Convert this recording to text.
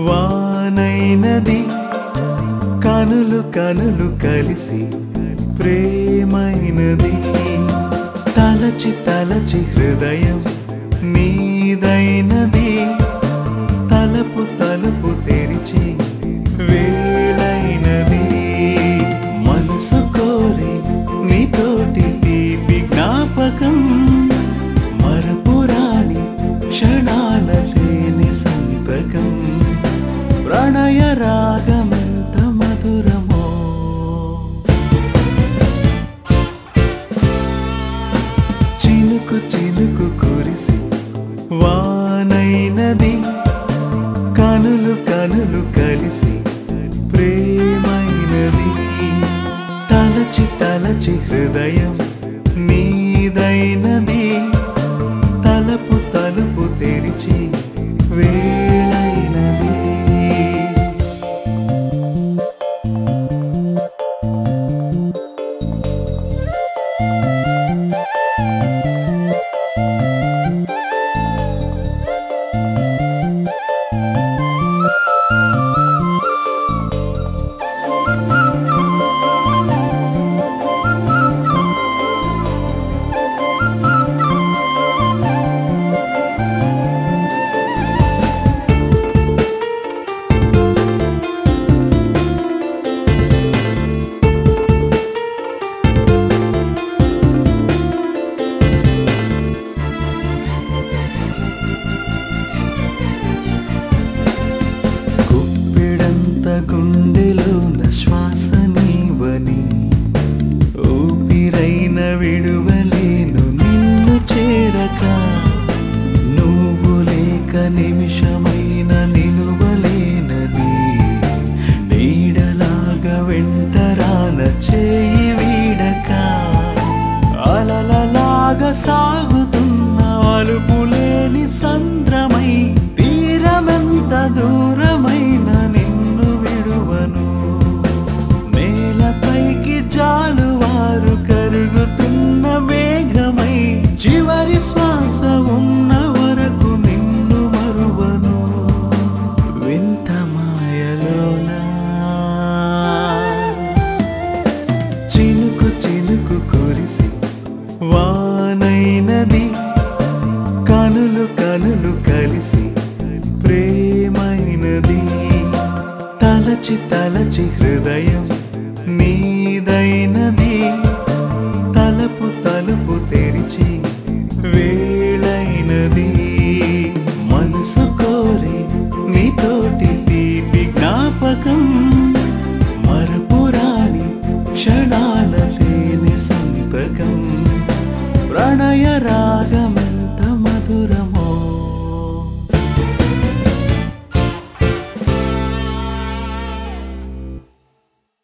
వానైనది కనులు కనులు కలిసి ప్రేమైనది తలచి తలచి హృదయం నీదైనది తలపు తలుపు తెరిచి వేళైనది మనసు కోరి నీతోటి తీపి జ్ఞాపకం మరపురాని క్షణాల లేని సంతకం ప్రణయ రాగమెంత మధురమో చినుకు చినుకు కురిసి వానైనది కనులు కనులు కలిసి ప్రేమైనది తలచి తలచి హృదయం నీదైనది తలపు తలుపు తెరిచి వేళైనది గుప్పెడంత గుండెలోన శ్వాస నీవని ఊపిరైన విడువలేను నిన్ను చేరక నువ్వు లేక నిమిషమైన నిలువలేనని నీడలాగా వెంటరాన చేయి వీడక అలలలాగా సాగుతున్న అలుపులేని సంద్రమై తీరమెంత దూరమైన నిన్ను విడువను నేలపైకి జాలువారు కరుగుతున్న మేఘమై చివరి శ్వాస ఉన్న వరకు నిన్ను మరువను వింత మాయలోనా చినుకు చినుకు కురిసి వానైనది కనులు కనులు కలిసి ప్రేమైనది తలచి తలచి హృదయం నీదైనది తలపు తలుపు తెరిచి వేళైనది మనసు కోరి నీతోటి తీపి జ్ఞాపకం మరపురాని క్షణాల లేని సంతకం ప్రణయ రా